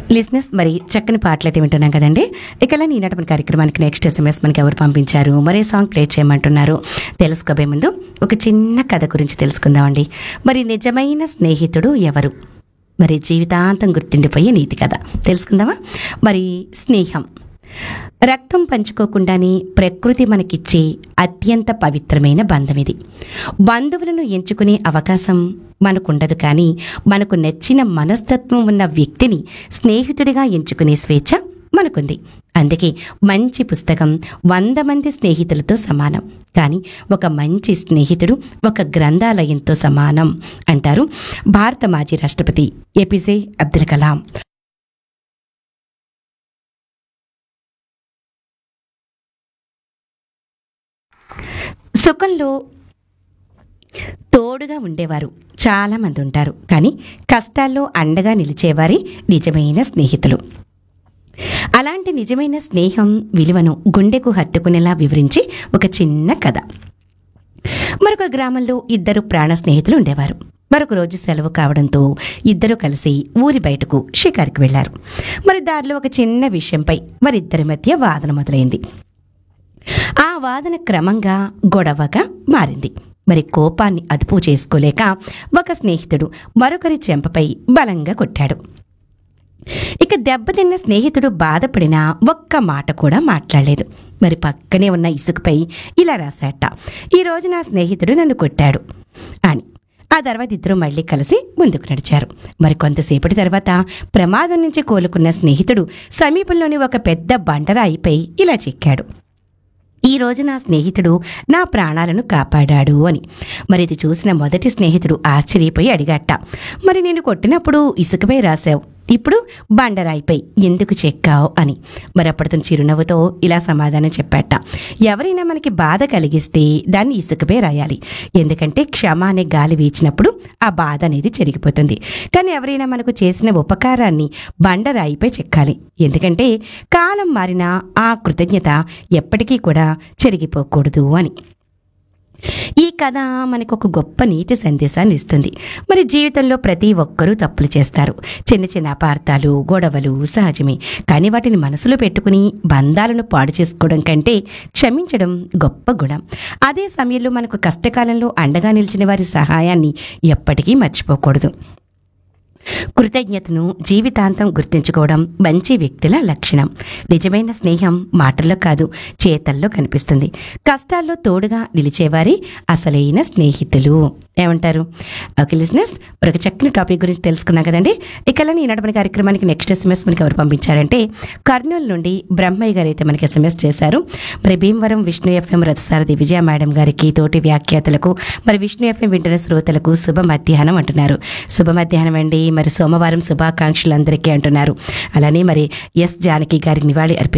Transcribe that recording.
లిజినెస్ మరి చక్కని పాటలు అయితే వింటున్నాం కదండి ఇక ఈనాటి మన కార్యక్రమానికి నెక్స్ట్ ఎస్ఎంఎస్ మనకి ఎవరు పంపించారు మరే సాంగ్ ప్లే చేయమంటున్నారు తెలుసుకోబోయే ముందు ఒక చిన్న కథ గురించి తెలుసుకుందామండి మరి నిజమైన స్నేహితుడు ఎవరు మరి జీవితాంతం గుర్తుండిపోయే నీతి కథ తెలుసుకుందామా మరి స్నేహం రక్తం పంచుకోకుండానే ప్రకృతి మనకిచ్చే అత్యంత పవిత్రమైన బంధం ఇది బంధువులను ఎంచుకునే అవకాశం మనకుండదు కానీ మనకు నచ్చిన మనస్తత్వం ఉన్న వ్యక్తిని స్నేహితుడిగా ఎంచుకునే స్వేచ్ఛ మనకుంది అందుకే మంచి పుస్తకం వంద మంది స్నేహితులతో సమానం కానీ ఒక మంచి స్నేహితుడు ఒక గ్రంథాలయంతో సమానం అంటారు భారత మాజీ రాష్ట్రపతి ఏపీజే అబ్దుల్ కలాం సుఖంలో తోడుగా ఉండేవారు చాలా మంది ఉంటారు కానీ కష్టాల్లో అండగా నిలిచేవారే నిజమైన స్నేహితులు అలాంటి నిజమైన స్నేహం విలువను గుండెకు హత్తుకునేలా వివరించి ఒక చిన్న కథ మరొక గ్రామంలో ఇద్దరు ప్రాణ స్నేహితులు ఉండేవారు మరొక రోజు సెలవు కావడంతో ఇద్దరు కలిసి ఊరి బయటకు షికారుకు వెళ్లారు మరి దారిలో ఒక చిన్న విషయంపై వారిద్దరి మధ్య వాదన మొదలైంది ఆ వాదన క్రమంగా గొడవగా మారింది మరి కోపాన్ని అదుపు చేసుకోలేక ఒక స్నేహితుడు మరొకరి చెంపపై బలంగా కొట్టాడు ఇక దెబ్బతిన్న స్నేహితుడు బాధపడినా ఒక్క మాట కూడా మాట్లాడలేదు మరి పక్కనే ఉన్న ఇసుకపై ఇలా రాశాట ఈ రోజు నా స్నేహితుడు నన్ను కొట్టాడు అని ఆ తర్వాత ఇద్దరు మళ్ళీ కలిసి ముందుకు నడిచారు మరి కొంతసేపటి తర్వాత ప్రమాదం నుంచి కోలుకున్న స్నేహితుడు సమీపంలోని ఒక పెద్ద బండరాయిపై ఇలా చెక్కాడు ఈ రోజు నా స్నేహితుడు నా ప్రాణాలను కాపాడాడు అని మరి ఇది చూసిన మొదటి స్నేహితుడు ఆశ్చర్యపోయి అడిగట్ట మరి నేను కొట్టినప్పుడు ఇసుకపై రాశావు ఇప్పుడు బండరాయిపై ఎందుకు చెక్కావు అని మరి అప్పటితో చిరునవ్వుతో ఇలా సమాధానం చెప్పాట ఎవరైనా మనకి బాధ కలిగిస్తే దాన్ని ఇసుకపై రాయాలి ఎందుకంటే క్షమ అనే గాలి వీచినప్పుడు ఆ బాధ అనేది చెరిగిపోతుంది కానీ ఎవరైనా మనకు చేసిన ఉపకారాన్ని బండరాయిపై చెక్కాలి ఎందుకంటే కాలం మారినా ఆ కృతజ్ఞత ఎప్పటికీ కూడా చెరిగిపోకూడదు అని ఈ కథ మనకు ఒక గొప్ప నీతి సందేశాన్ని ఇస్తుంది మరి జీవితంలో ప్రతి ఒక్కరూ తప్పులు చేస్తారు చిన్న చిన్న అపార్థాలు గొడవలు సహజమే కానీ వాటిని మనసులో పెట్టుకుని బంధాలను పాడు చేసుకోవడం కంటే క్షమించడం గొప్ప గుణం అదే సమయంలో మనకు కష్టకాలంలో అండగా నిలిచిన వారి సహాయాన్ని ఎప్పటికీ మర్చిపోకూడదు కృతజ్ఞతను జీవితాంతం గుర్తుంచుకోవడం మంచి వ్యక్తుల లక్షణం నిజమైన స్నేహం మాటల్లో కాదు చేతల్లో కనిపిస్తుంది కష్టాల్లో తోడుగా నిలిచేవారి అసలైన స్నేహితులు ఏమంటారు ఓకే లిజినెస్ ఒక చక్కని టాపిక్ గురించి తెలుసుకున్నాం కదండి ఇక ఈ నడపని కార్యక్రమానికి నెక్స్ట్ ఎస్ఎంఎస్ మనకి ఎవరు పంపించారంటే కర్నూలు నుండి బ్రహ్మయ్య గారు అయితే మనకి ఎస్ఎంఎస్ చేశారు మరి భీమవరం విష్ణు ఎఫ్ఎం రథసారథి విజయ మేడం గారికి తోటి వ్యాఖ్యాతలకు మరి విష్ణు ఎఫ్ఎం వింటున్న శ్రోతలకు శుభ మధ్యాహ్నం అంటున్నారు శుభ మధ్యాహ్నం అండి మరి సోమవారం శుభాకాంక్షలు అందరికీ అంటున్నారు అలానే మరి ఎస్ జానకి గారికి నివాళి అర్పి